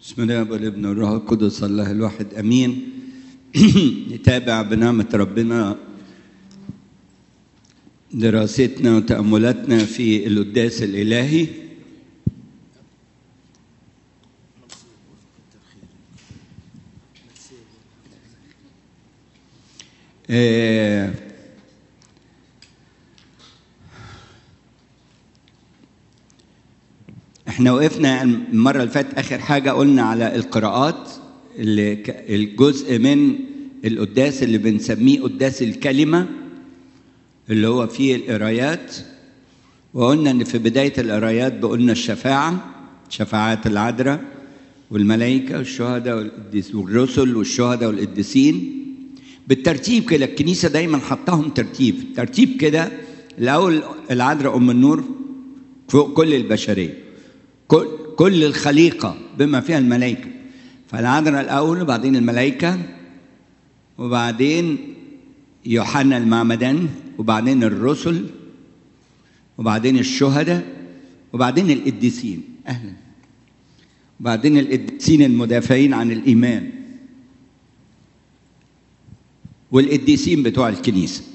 بسم الله والابن والروح القدس الله الواحد امين نتابع بنعمه ربنا دراستنا وتاملاتنا في القداس الالهي آه، احنا وقفنا المرة اللي فاتت آخر حاجة قلنا على القراءات اللي ك- الجزء من القداس اللي بنسميه قداس الكلمة اللي هو فيه القرايات وقلنا إن في بداية القرايات قلنا الشفاعة شفاعات العذراء والملائكة والشهداء والقديس والرسل والشهداء والقديسين بالترتيب كده الكنيسة دايما حطاهم ترتيب ترتيب كده الأول العذراء أم النور فوق كل البشرية كل, كل الخليقة بما فيها الملائكة فالعذراء الأول وبعدين الملائكة وبعدين يوحنا المعمدان وبعدين الرسل وبعدين الشهداء وبعدين القديسين أهلا وبعدين القديسين المدافعين عن الإيمان والقديسين بتوع الكنيسة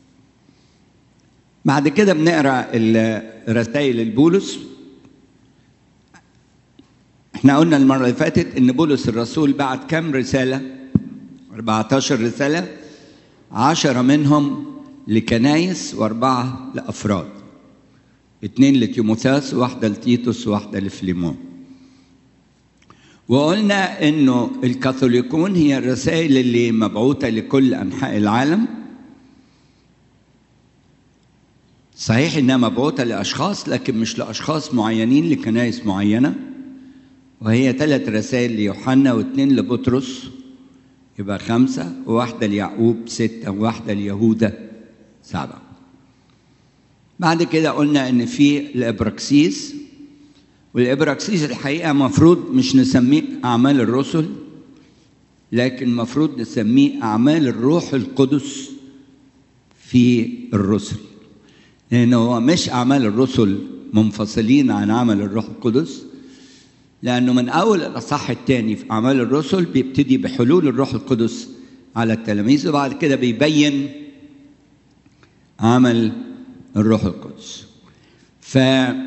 بعد كده بنقرا الرسائل البولس احنا قلنا المرة اللي فاتت ان بولس الرسول بعت كام رسالة 14 رسالة عشرة منهم لكنايس واربعة لأفراد اتنين لتيموثاوس وواحدة لتيتوس وواحدة لفليمون وقلنا انه الكاثوليكون هي الرسائل اللي مبعوثة لكل انحاء العالم صحيح انها مبعوثة لاشخاص لكن مش لاشخاص معينين لكنائس معينة وهي ثلاث رسائل ليوحنا واثنين لبطرس يبقى خمسة وواحدة ليعقوب ستة وواحدة ليهوذا سبعة بعد كده قلنا ان في الابراكسيس والابراكسيس الحقيقة مفروض مش نسميه اعمال الرسل لكن مفروض نسميه اعمال الروح القدس في الرسل لأنه هو مش أعمال الرسل منفصلين عن عمل الروح القدس لأنه من أول الأصح الثاني في أعمال الرسل بيبتدي بحلول الروح القدس على التلاميذ وبعد كده بيبين عمل الروح القدس ف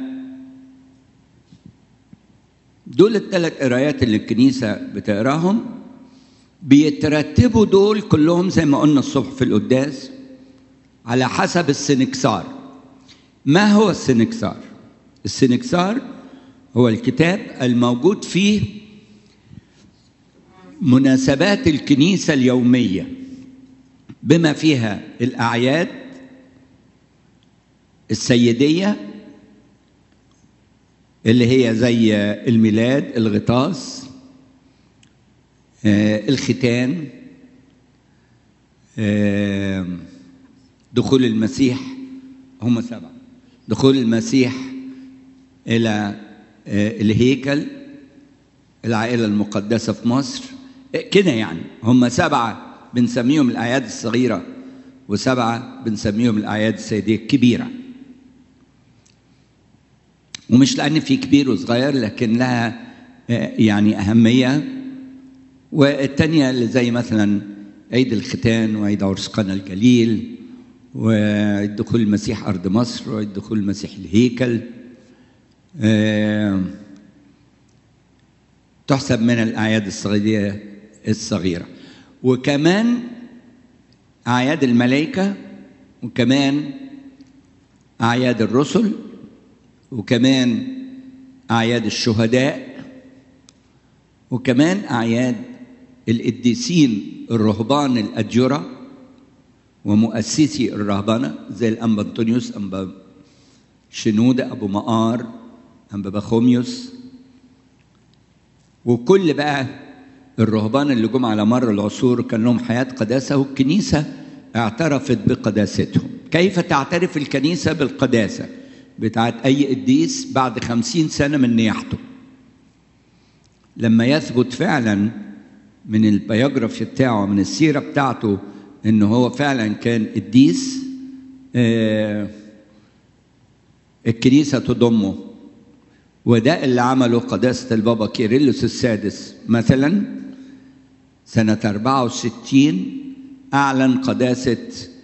دول الثلاث قرايات اللي الكنيسة بتقراهم بيترتبوا دول كلهم زي ما قلنا الصبح في القداس على حسب السنكسار ما هو السنكسار السنكسار هو الكتاب الموجود فيه مناسبات الكنيسة اليومية بما فيها الأعياد السيدية اللي هي زي الميلاد الغطاس آه، الختان آه، دخول المسيح هم سبعة دخول المسيح إلى آه، الهيكل العائلة المقدسة في مصر آه، كده يعني هم سبعة بنسميهم الأعياد الصغيرة وسبعة بنسميهم الأعياد السيدية الكبيرة ومش لأن في كبير وصغير لكن لها آه، يعني أهمية والتانية اللي زي مثلا عيد الختان وعيد عرس قنا الجليل وعيد دخول المسيح أرض مصر وعيد دخول المسيح الهيكل آه، تحسب من الأعياد الصغيرة الصغيرة وكمان أعياد الملائكة وكمان أعياد الرسل وكمان أعياد الشهداء وكمان أعياد القديسين الرهبان الأجرة ومؤسسي الرهبنة زي الأنبا أنطونيوس أنبا شنودة أبو مقار أنبا بخوميوس وكل بقى الرهبان اللي جم على مر العصور كان لهم حياة قداسة والكنيسة اعترفت بقداستهم كيف تعترف الكنيسة بالقداسة بتاعت أي قديس بعد خمسين سنة من نياحته لما يثبت فعلا من البيوجرافي بتاعه من السيرة بتاعته إن هو فعلا كان قديس آه الكنيسة تضمه وده اللي عمله قداسة البابا كيرلس السادس مثلا سنة 64 أعلن قداسة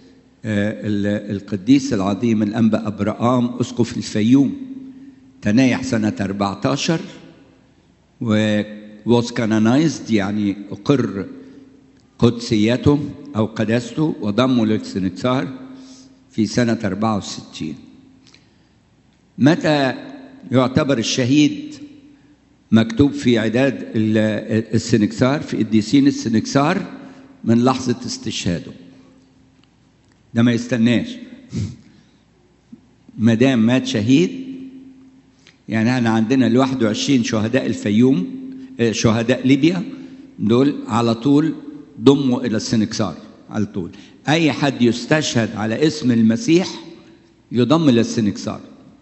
القديس العظيم الأنبا أبرام أسقف الفيوم تنايح سنة 14 و was canonized يعني أقر قدسيته أو قداسته وضمه للسنكسار في سنة 64 متى يعتبر الشهيد مكتوب في عداد السنكسار في قديسين السنكسار من لحظة استشهاده ده ما يستناش ما دام مات شهيد يعني احنا عندنا ال 21 شهداء الفيوم شهداء ليبيا دول على طول ضموا الى السنكسار على طول اي حد يستشهد على اسم المسيح يضم الى السنكسار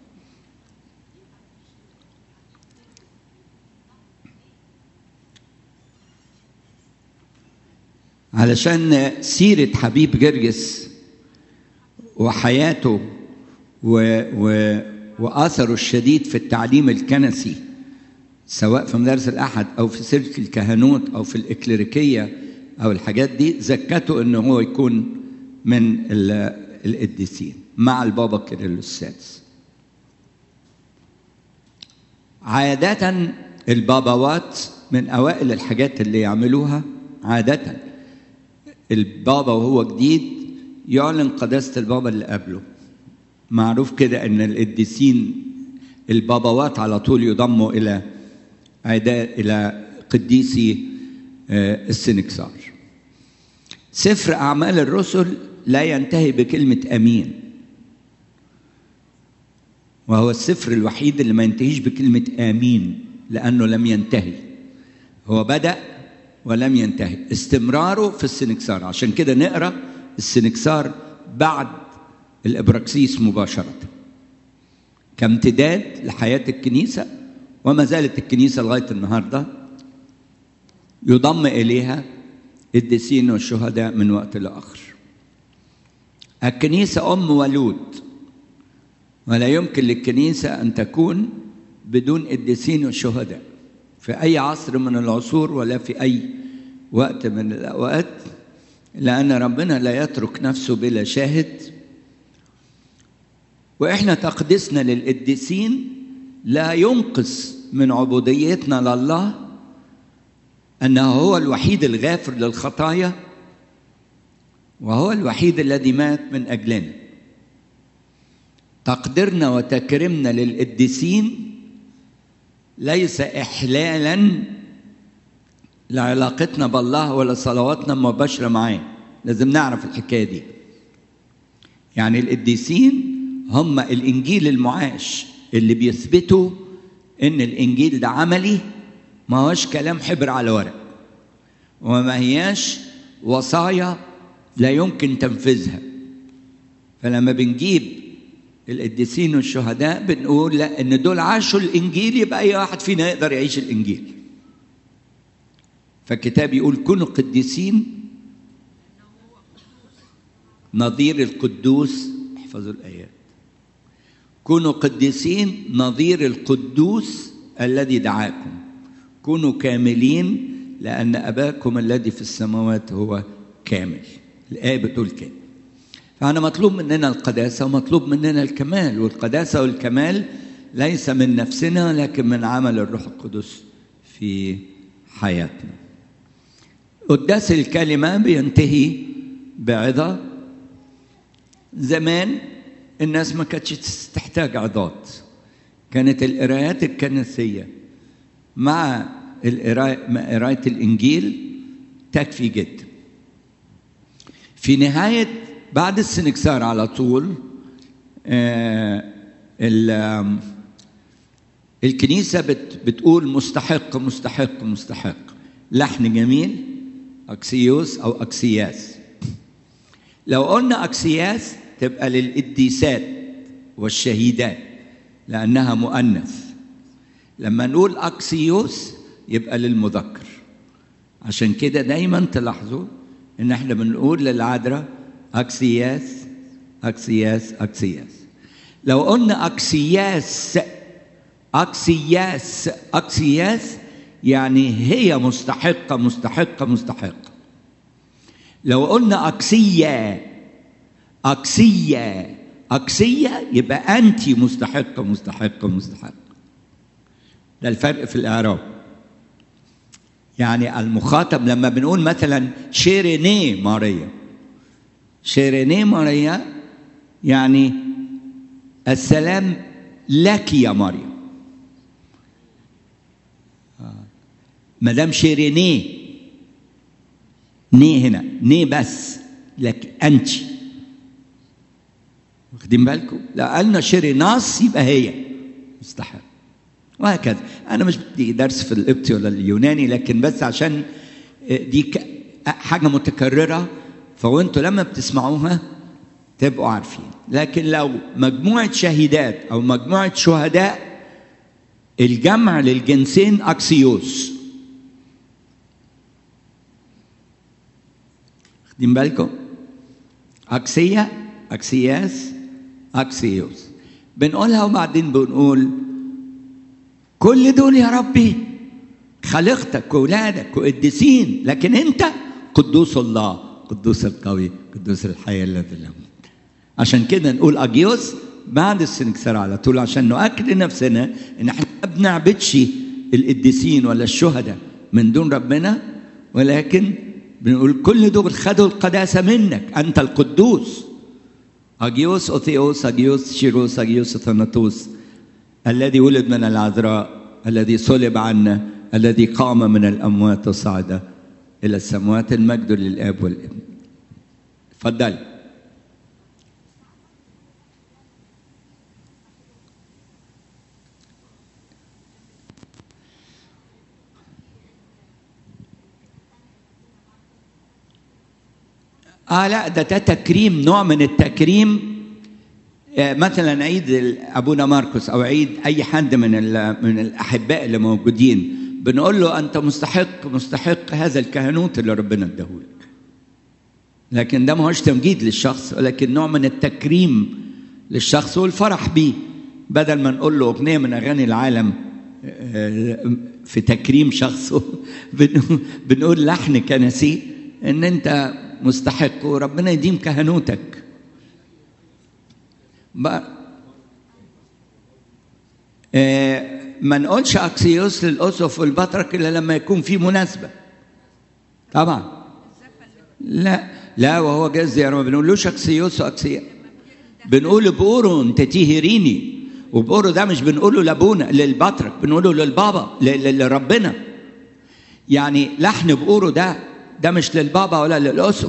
علشان سيرة حبيب جرجس وحياته و و وأثره الشديد في التعليم الكنسي سواء في مدارس الأحد أو في سلك الكهنوت أو في الإكليريكية أو الحاجات دي زكته إن هو يكون من القديسين مع البابا كيرلس السادس عادة الباباوات من أوائل الحاجات اللي يعملوها عادةً البابا وهو جديد يعلن قداسة البابا اللي قبله معروف كده ان القديسين الباباوات على طول يضموا الى عداء الى قديسي السنكسار سفر اعمال الرسل لا ينتهي بكلمه امين وهو السفر الوحيد اللي ما ينتهيش بكلمه امين لانه لم ينتهي هو بدا ولم ينتهي استمراره في السنكسار عشان كده نقرا السنكسار بعد الابراكسيس مباشره كامتداد لحياه الكنيسه وما زالت الكنيسه لغايه النهارده يضم اليها القديسين والشهداء من وقت لاخر الكنيسه ام ولود ولا يمكن للكنيسه ان تكون بدون قديسين وشهداء في أي عصر من العصور ولا في أي وقت من الأوقات لأن ربنا لا يترك نفسه بلا شاهد وإحنا تقديسنا للقديسين لا ينقص من عبوديتنا لله أنه هو الوحيد الغافر للخطايا وهو الوحيد الذي مات من أجلنا تقديرنا وتكريمنا للقديسين ليس إحلالا لعلاقتنا بالله ولا صلواتنا مباشرة معاه لازم نعرف الحكاية دي يعني القديسين هم الإنجيل المعاش اللي بيثبتوا إن الإنجيل ده عملي ما هوش كلام حبر على ورق وما هياش وصايا لا يمكن تنفيذها فلما بنجيب القديسين والشهداء بنقول لا ان دول عاشوا الانجيل يبقى اي واحد فينا يقدر يعيش الانجيل فالكتاب يقول كونوا قديسين نظير القدوس احفظوا الايات كونوا قديسين نظير القدوس الذي دعاكم كونوا كاملين لان اباكم الذي في السماوات هو كامل الايه بتقول كده فأنا مطلوب مننا القداسة ومطلوب مننا الكمال والقداسة والكمال ليس من نفسنا لكن من عمل الروح القدس في حياتنا قداس الكلمة بينتهي بعظة زمان الناس ما كانتش تحتاج عظات كانت القرايات الكنسية مع قراية الإنجيل تكفي جدا في نهاية بعد السنكسار على طول آه الكنيسة بت بتقول مستحق مستحق مستحق لحن جميل أكسيوس أو أكسياس لو قلنا أكسياس تبقى للقديسات والشهيدات لأنها مؤنث لما نقول أكسيوس يبقى للمذكر عشان كده دايما تلاحظوا ان احنا بنقول للعذراء أكسياس أكسياس أكسياس لو قلنا أكسياس اكسياس اكسياس يعني هي مستحقه مستحقه مستحقه لو قلنا اكسيه اكسيه اكسيه يبقى انت مستحقه مستحقه مستحقه ده الفرق في الاعراب يعني المخاطب لما بنقول مثلا شيريني ماريا شيريني ماريا يعني السلام لك يا مريم مدام شيريني ني هنا ني بس لك انت واخدين بالكم لا قالنا شيريناس يبقى هي مستحق وهكذا انا مش بدي درس في القبطي ولا اليوناني لكن بس عشان دي حاجه متكرره فوانتوا لما بتسمعوها تبقوا عارفين لكن لو مجموعه شهيدات او مجموعه شهداء الجمع للجنسين اكسيوس واخدين بالكم اكسيه اكسياس اكسيوس بنقولها وبعدين بنقول كل دول يا ربي خلقتك واولادك وقديسين لكن انت قدوس الله قدوس القوي قدوس الحي الذي لا يموت عشان كده نقول اجيوس بعد السنكسار على طول عشان نؤكد لنفسنا ان احنا ما بنعبدش القديسين ولا الشهداء من دون ربنا ولكن بنقول كل دول خدوا القداسه منك انت القدوس اجيوس اوثيوس اجيوس شيروس اجيوس ثناتوس الذي ولد من العذراء الذي صلب عنا الذي قام من الاموات وصعد الى السماوات المجد للاب والابن اتفضل اه لا ده ده تكريم نوع من التكريم آه مثلا عيد ابونا ماركوس او عيد اي حد من من الاحباء اللي موجودين بنقول له انت مستحق مستحق هذا الكهنوت اللي ربنا اداهولك لكن ده ما هوش تمجيد للشخص ولكن نوع من التكريم للشخص والفرح بيه بدل ما نقول له اغنيه من اغاني العالم في تكريم شخصه بنقول لحن كنسي ان انت مستحق وربنا يديم كهنوتك بقى آه ما نقولش اكسيوس للاسف والبطرك الا لما يكون في مناسبه طبعا لا لا وهو جاز يعني ما بنقولوش اكسيوس واكسيا بنقول بورو انت تيهريني وبورو ده مش بنقوله لابونا للبطرك بنقوله للبابا لربنا يعني لحن بورو ده ده مش للبابا ولا للأسف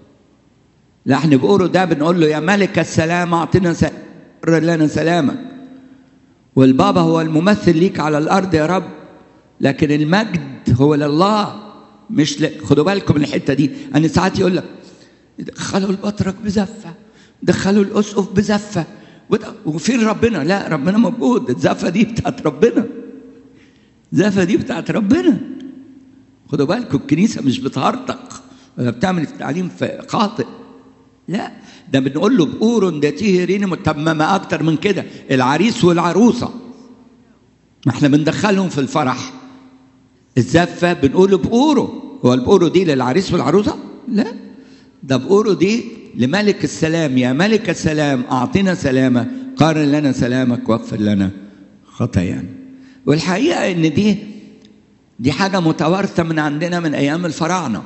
لحن بقوله ده بنقول له يا ملك السلام اعطنا لنا سلامك والبابا هو الممثل ليك على الارض يا رب لكن المجد هو لله مش ل... خدوا بالكم من الحته دي انا ساعات يقول لك دخلوا البطرك بزفه دخلوا الاسقف بزفه وفين ربنا لا ربنا موجود الزفه دي بتاعت ربنا الزفه دي بتاعت ربنا خدوا بالكم الكنيسه مش بتهرطق ولا بتعمل تعليم خاطئ لا ده بنقول له بقورن ده تيهرين متممه اكتر من كده العريس والعروسه ما احنا بندخلهم في الفرح الزفه بنقول بقوره هو البقوره دي للعريس والعروسه لا ده بقوره دي لملك السلام يا ملك السلام اعطنا سلامك قارن لنا سلامك واغفر لنا خطايانا والحقيقه ان دي دي حاجة متوارثة من عندنا من أيام الفراعنة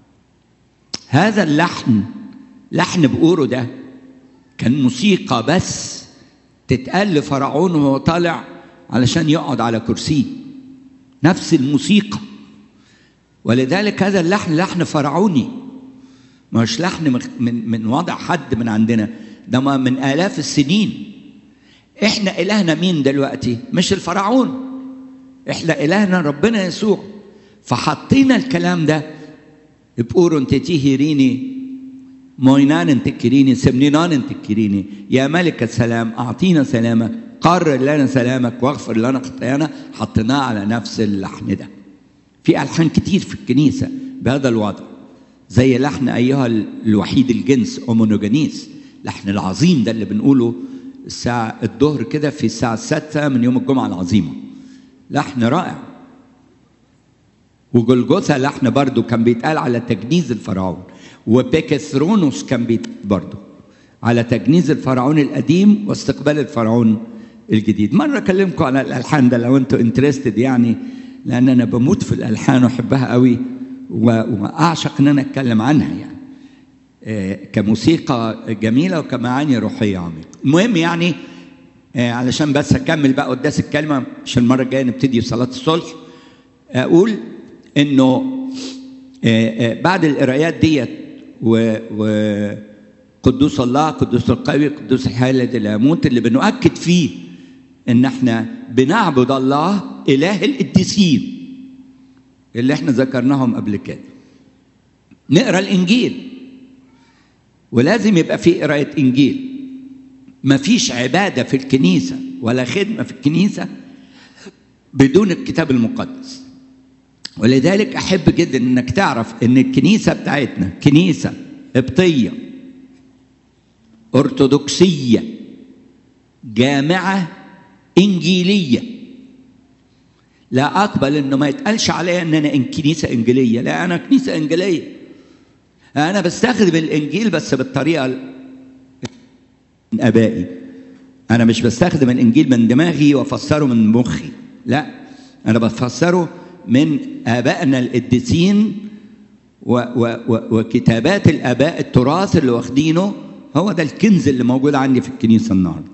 هذا اللحن لحن بقوره ده كان موسيقى بس تتقال لفرعون وهو طالع علشان يقعد على كرسيه نفس الموسيقى ولذلك هذا اللحن لحن فرعوني مش لحن من من وضع حد من عندنا ده من آلاف السنين احنا إلهنا مين دلوقتي مش الفرعون احنا الهنا ربنا يسوع فحطينا الكلام ده بقورن تتيهريني موينان انتكريني سمنينان انتكريني يا ملك السلام اعطينا سلامك قرر لنا سلامك واغفر لنا خطايانا حطيناه على نفس اللحن ده في الحان كتير في الكنيسه بهذا الوضع زي لحن ايها الوحيد الجنس اومونوجانيس لحن العظيم ده اللي بنقوله الساعة الظهر كده في الساعة السادسة من يوم الجمعة العظيمة لحن رائع وجلجثة لحن برضو كان بيتقال على تجنيز الفرعون وبيكثرونوس كان بيتقال برضو على تجنيز الفرعون القديم واستقبال الفرعون الجديد مرة أكلمكم على الألحان ده لو أنتوا انترستد يعني لأن أنا بموت في الألحان وأحبها قوي وأعشق إن أنا أتكلم عنها يعني كموسيقى جميلة وكمعاني روحية عميقة المهم يعني علشان بس أكمل بقى قداس الكلمة عشان المرة الجاية نبتدي صلاة الصلح أقول إنه بعد القرايات ديت وقدوس الله قدوس القوي قدوس الحي الذي لا يموت اللي بنؤكد فيه إن إحنا بنعبد الله إله القديسين اللي إحنا ذكرناهم قبل كده نقرا الإنجيل ولازم يبقى في قراية إنجيل مفيش عبادة في الكنيسة ولا خدمة في الكنيسة بدون الكتاب المقدس ولذلك أحب جدا إنك تعرف إن الكنيسة بتاعتنا كنيسة قبطية أرثوذكسية جامعة إنجيلية لا أقبل إنه ما يتقالش عليا إن أنا إن كنيسة إنجيلية لا أنا كنيسة إنجيلية أنا بستخدم الإنجيل بس بالطريقة من آبائي أنا مش بستخدم الإنجيل من دماغي وأفسره من مخي لا أنا بفسره من آبائنا القديسين و و و وكتابات الآباء التراث اللي واخدينه هو ده الكنز اللي موجود عندي في الكنيسة النهاردة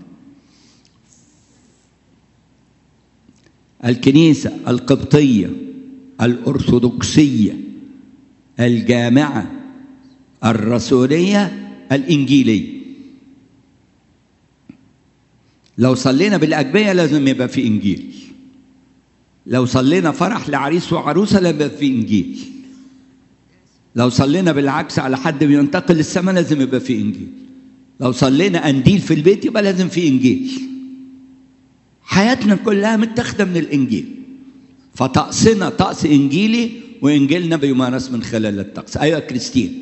الكنيسة القبطية الأرثوذكسية الجامعة الرسولية الإنجيلية لو صلينا بالأجبية لازم يبقى في إنجيل لو صلينا فرح لعريس وعروسة لازم يبقى في إنجيل لو صلينا بالعكس على حد بينتقل للسماء لازم يبقى في إنجيل لو صلينا أنديل في البيت يبقى لازم في إنجيل حياتنا كلها متاخدة من الإنجيل فطقسنا طقس إنجيلي وإنجيلنا بيمارس من خلال الطقس أيوة كريستين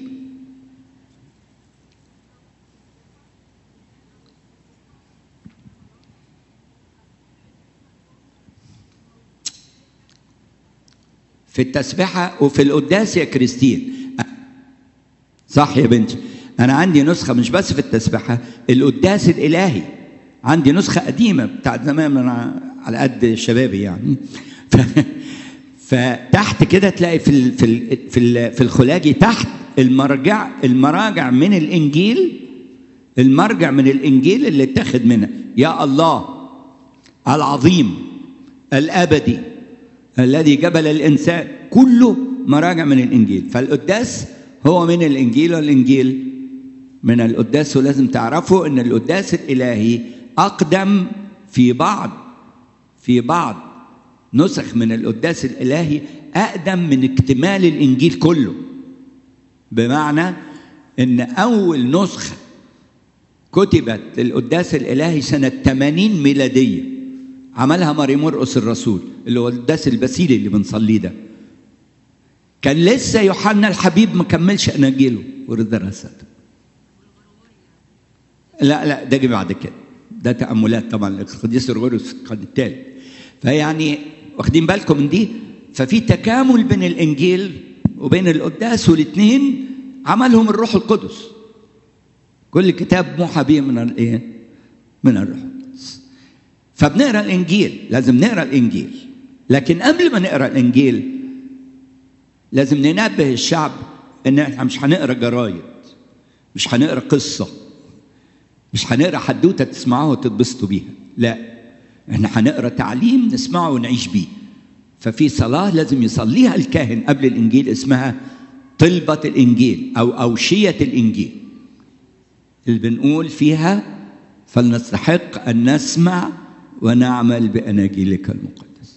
في التسبحة وفي القداس يا كريستين صح يا بنتي أنا عندي نسخة مش بس في التسبحة القداس الإلهي عندي نسخة قديمة بتاعت زمان من على قد شبابي يعني ف... فتحت كده تلاقي في ال... في ال... في, ال... في الخلاجي تحت المرجع المراجع من الإنجيل المرجع من الإنجيل اللي اتخذ منها يا الله العظيم الأبدي الذي جبل الانسان كله مراجع من الانجيل فالقداس هو من الانجيل والانجيل من القداس ولازم تعرفوا ان القداس الالهي اقدم في بعض في بعض نسخ من القداس الالهي اقدم من اكتمال الانجيل كله بمعنى ان اول نسخه كتبت للقداس الالهي سنه 80 ميلاديه عملها ماري مرقس الرسول اللي هو القداس البسيلي اللي بنصليه ده كان لسه يوحنا الحبيب ما كملش اناجيله ودراسته لا لا ده جه بعد كده ده تاملات طبعا القديس الغرس في القرن الثالث فيعني واخدين بالكم من دي ففي تكامل بين الانجيل وبين القداس والاثنين عملهم الروح القدس كل كتاب موحى به من الايه من الروح فبنقرا الانجيل لازم نقرا الانجيل لكن قبل ما نقرا الانجيل لازم ننبه الشعب ان احنا مش هنقرا جرايد مش هنقرا قصه مش هنقرا حدوته تسمعوها وتتبسطوا بيها لا احنا هنقرا تعليم نسمعه ونعيش بيه ففي صلاه لازم يصليها الكاهن قبل الانجيل اسمها طلبه الانجيل او اوشيه الانجيل اللي بنقول فيها فلنستحق ان نسمع ونعمل باناجيلك المقدس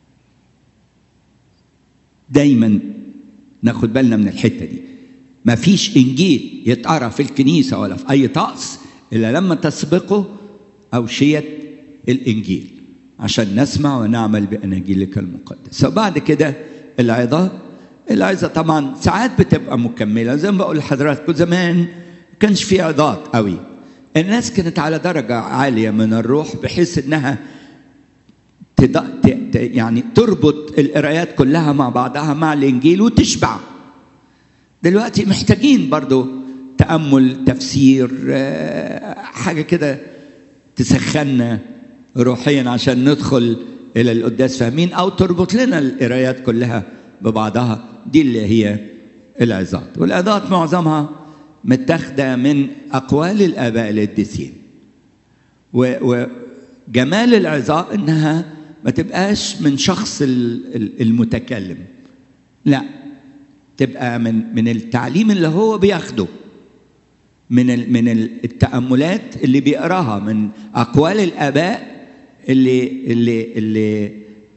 دايما ناخد بالنا من الحته دي ما فيش انجيل يتقرا في الكنيسه ولا في اي طقس الا لما تسبقه اوشيه الانجيل عشان نسمع ونعمل باناجيلك المقدس وبعد كده العظه العظه طبعا ساعات بتبقى مكمله زي ما بقول لحضراتكم زمان ما كانش في عظات قوي الناس كانت على درجة عالية من الروح بحيث انها تد... ت... ت... يعني تربط القرايات كلها مع بعضها مع الانجيل وتشبع دلوقتي محتاجين برضو تأمل تفسير حاجة كده تسخنا روحيا عشان ندخل إلى القداس فاهمين أو تربط لنا القرايات كلها ببعضها دي اللي هي العظات والعظات معظمها متاخدة من أقوال الآباء القديسين وجمال العظات إنها ما تبقاش من شخص المتكلم لا تبقى من من التعليم اللي هو بياخده من من التاملات اللي بيقراها من اقوال الاباء اللي اللي اللي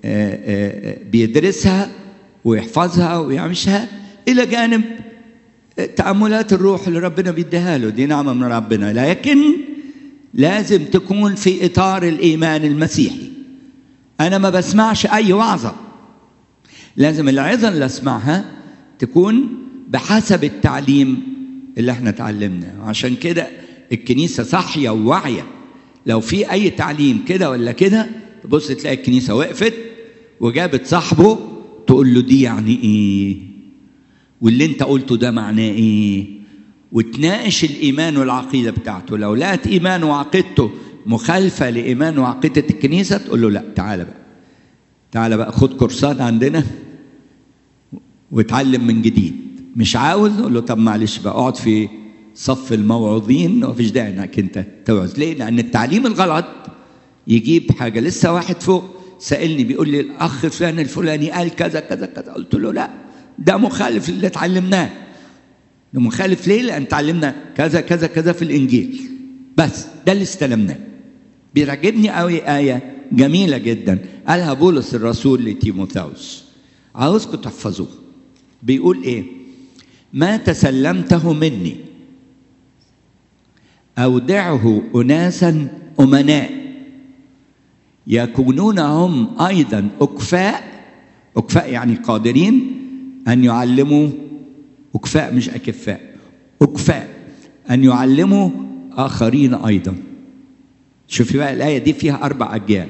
بيدرسها ويحفظها ويعيشها الى جانب تاملات الروح اللي ربنا بيديها له دي نعمه من ربنا لكن لازم تكون في اطار الايمان المسيحي انا ما بسمعش اي وعظه لازم العظه اللي اسمعها تكون بحسب التعليم اللي احنا اتعلمناه عشان كده الكنيسة صاحية وواعية لو في أي تعليم كده ولا كده تبص تلاقي الكنيسة وقفت وجابت صاحبه تقول له دي يعني إيه واللي أنت قلته ده معناه إيه وتناقش الإيمان والعقيدة بتاعته لو لقت إيمان وعقيدته مخالفة لإيمان وعقيدة الكنيسة تقول له لا تعالى بقى تعالى بقى خد كورسات عندنا واتعلم من جديد مش عاوز اقول له طب معلش بقى اقعد في صف الموعظين ومفيش داعي انك انت توعظ ليه؟ لان التعليم الغلط يجيب حاجه لسه واحد فوق سالني بيقول لي الاخ فلان الفلاني قال كذا كذا كذا قلت له لا ده مخالف للي اتعلمناه ده مخالف ليه؟ لان اتعلمنا كذا كذا كذا في الانجيل بس ده اللي استلمناه بيعجبني قوي ايه جميله جدا قالها بولس الرسول لتيموثاوس عاوزكم تحفظوها بيقول ايه ما تسلمته مني اودعه اناسا امناء يكونون هم ايضا اكفاء اكفاء يعني قادرين ان يعلموا اكفاء مش اكفاء اكفاء ان يعلموا اخرين ايضا شوفي بقى الايه دي فيها اربع اجيال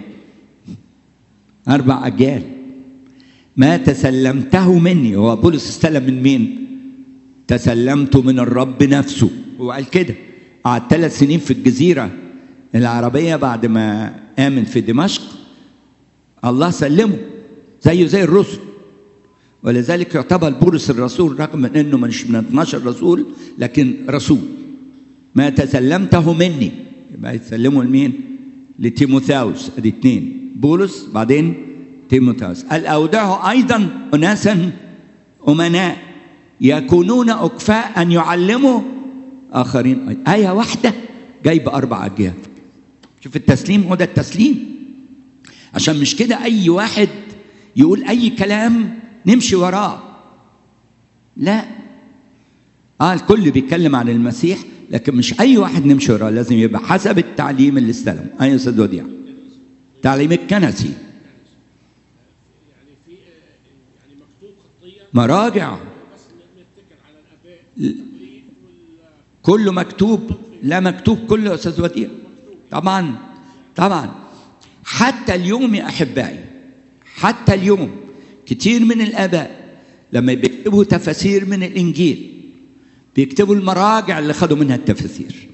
اربع اجيال ما تسلمته مني هو بولس استلم من مين تسلمت من الرب نفسه هو قال كده قعد ثلاث سنين في الجزيرة العربية بعد ما آمن في دمشق الله سلمه زيه زي الرسل ولذلك يعتبر بولس الرسول رغم من انه مش من 12 رسول لكن رسول ما تسلمته مني يبقى يسلمه لمين؟ لتيموثاوس ادي اثنين بولس بعدين تيموثاوس قال اودعه ايضا اناسا امناء يكونون اكفاء ان يعلموا اخرين أيضا. ايه واحده جايبه اربع اجيال شوف التسليم هو ده التسليم عشان مش كده اي واحد يقول اي كلام نمشي وراه لا اه الكل بيتكلم عن المسيح لكن مش اي واحد نمشي وراه لازم يبقى حسب التعليم اللي استلم ايوه استاذ وديع التعليم الكنسي يعني في يعني مكتوب خطيه مراجع بس نتكل على الاباء التقليد وال كله مكتوب لا مكتوب كله يا استاذ وديع طبعا طبعا حتى اليوم يا احبائي حتى اليوم كتير من الاباء لما بيكتبوا تفاسير من الانجيل بيكتبوا المراجع اللي خدوا منها التفاسير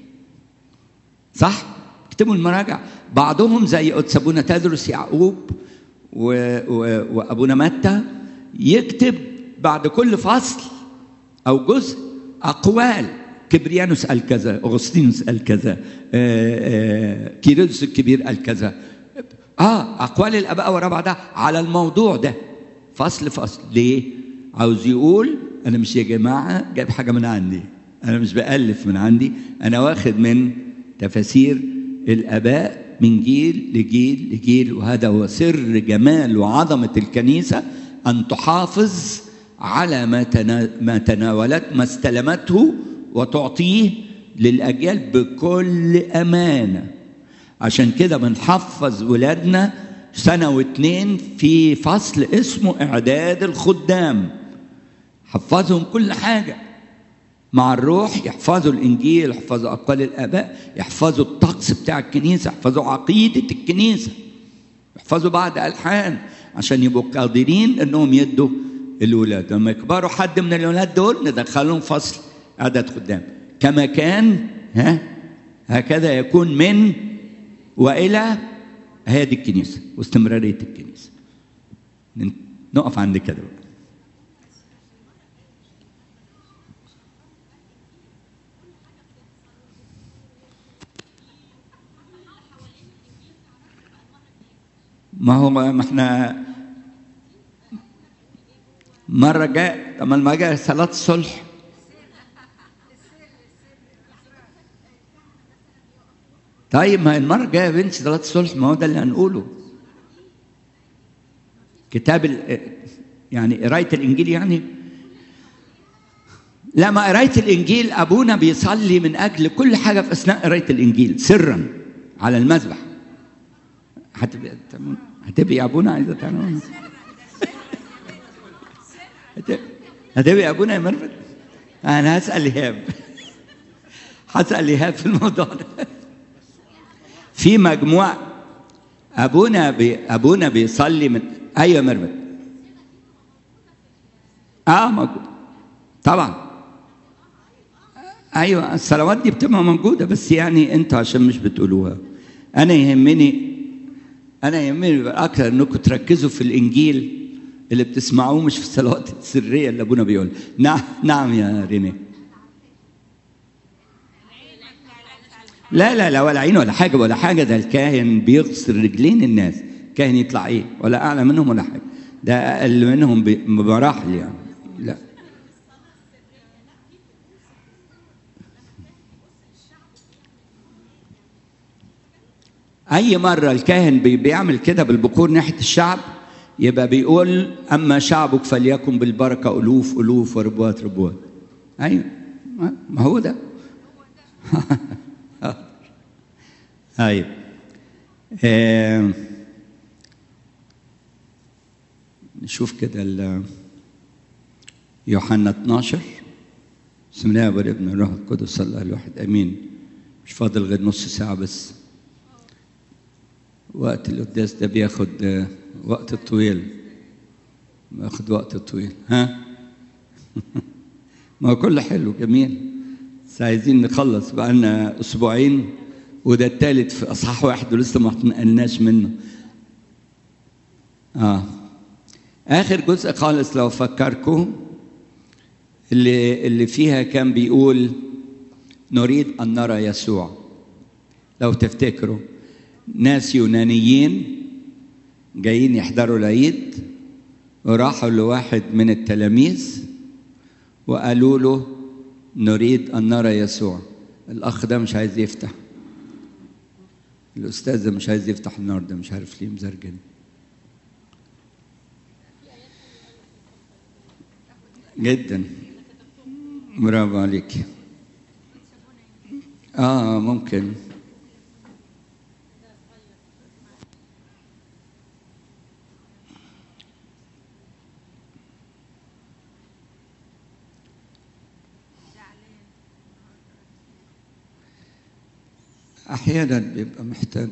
صح يكتبوا المراجع بعضهم زي قدس ابونا تدرس يعقوب و... و... وابونا متى يكتب بعد كل فصل او جزء اقوال كبريانوس قال كذا اغسطينوس قال كذا آه، آه، كيرلس الكبير قال كذا اه اقوال الاباء ورا بعضها على الموضوع ده فصل فصل ليه عاوز يقول انا مش يا جماعه جايب حاجه من عندي انا مش بالف من عندي انا واخد من تفاسير الاباء من جيل لجيل لجيل وهذا هو سر جمال وعظمه الكنيسه ان تحافظ على ما تنا- ما تناولت ما استلمته وتعطيه للاجيال بكل امانه عشان كده بنحفظ ولادنا سنة واتنين في فصل اسمه إعداد الخدام حفظهم كل حاجة مع الروح يحفظوا الانجيل يحفظوا اقوال الاباء يحفظوا الطقس بتاع الكنيسه يحفظوا عقيده الكنيسه يحفظوا بعض الحان عشان يبقوا قادرين انهم يدوا الولاد لما يكبروا حد من الولاد دول ندخلهم فصل عدد خدام كما كان ها هكذا يكون من والى هذه الكنيسه واستمراريه الكنيسه نقف عند كده بقى ما هو ما احنا مرة جاء طب ما جاء صلاة الصلح طيب ما المرة الجاية يا بنتي صلاة الصلح ما هو ده اللي هنقوله كتاب ال... يعني قراية الإنجيل يعني لا ما قراية الإنجيل أبونا بيصلي من أجل كل حاجة في أثناء قراية الإنجيل سرا على المذبح هتبقى هتبقى يا ابونا عايزه تعمل هتبقى يا ابونا يا مرفت انا هسال ايهاب هسال ايهاب في الموضوع ده في مجموع ابونا بي ابونا بيصلي من ايوه مرفت اه موجود طبعا ايوه الصلوات دي بتبقى موجوده بس يعني انتوا عشان مش بتقولوها انا يهمني انا يهمني اكثر انكم تركزوا في الانجيل اللي بتسمعوه مش في الصلوات السريه اللي ابونا بيقول نعم نعم يا ريني لا لا لا ولا عين ولا حاجه ولا حاجه ده الكاهن بيغسل رجلين الناس كاهن يطلع ايه ولا اعلى منهم ولا حاجه ده اقل منهم بمراحل يعني لا أي مرة الكاهن بيعمل كده بالبخور ناحية الشعب يبقى بيقول أما شعبك فليكن بالبركة ألوف ألوف وربوات ربوات أيوة ما هو ده أيوة آه نشوف كده يوحنا 12 بسم الله والابن الروح القدس صلى الله الواحد امين مش فاضل غير نص ساعه بس وقت القداس ده بياخد وقت طويل بياخد وقت طويل ها ما هو كله حلو جميل بس عايزين نخلص بقى لنا اسبوعين وده الثالث في اصحاح واحد ولسه ما قلناش منه اه اخر جزء خالص لو فكركم اللي اللي فيها كان بيقول نريد ان نرى يسوع لو تفتكروا ناس يونانيين جايين يحضروا العيد وراحوا لواحد من التلاميذ وقالوا له نريد ان نرى يسوع الاخ ده مش عايز يفتح الاستاذ ده مش عايز يفتح النهارده مش عارف ليه مزرجن جدا برافو عليك اه ممكن احيانا بيبقى محتاج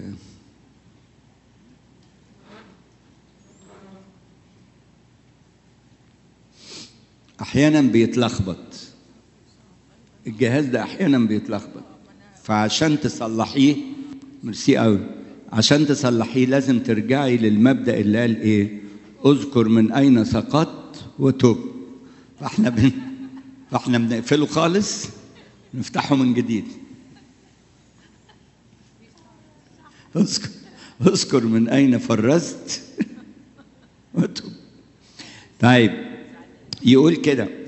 احيانا بيتلخبط الجهاز ده احيانا بيتلخبط فعشان تصلحيه ميرسي قوي عشان تصلحيه لازم ترجعي للمبدا اللي قال ايه اذكر من اين سقطت وتوب فاحنا بن... فاحنا بنقفله خالص نفتحه من جديد اذكر اذكر من اين فرزت وتوب طيب يقول كده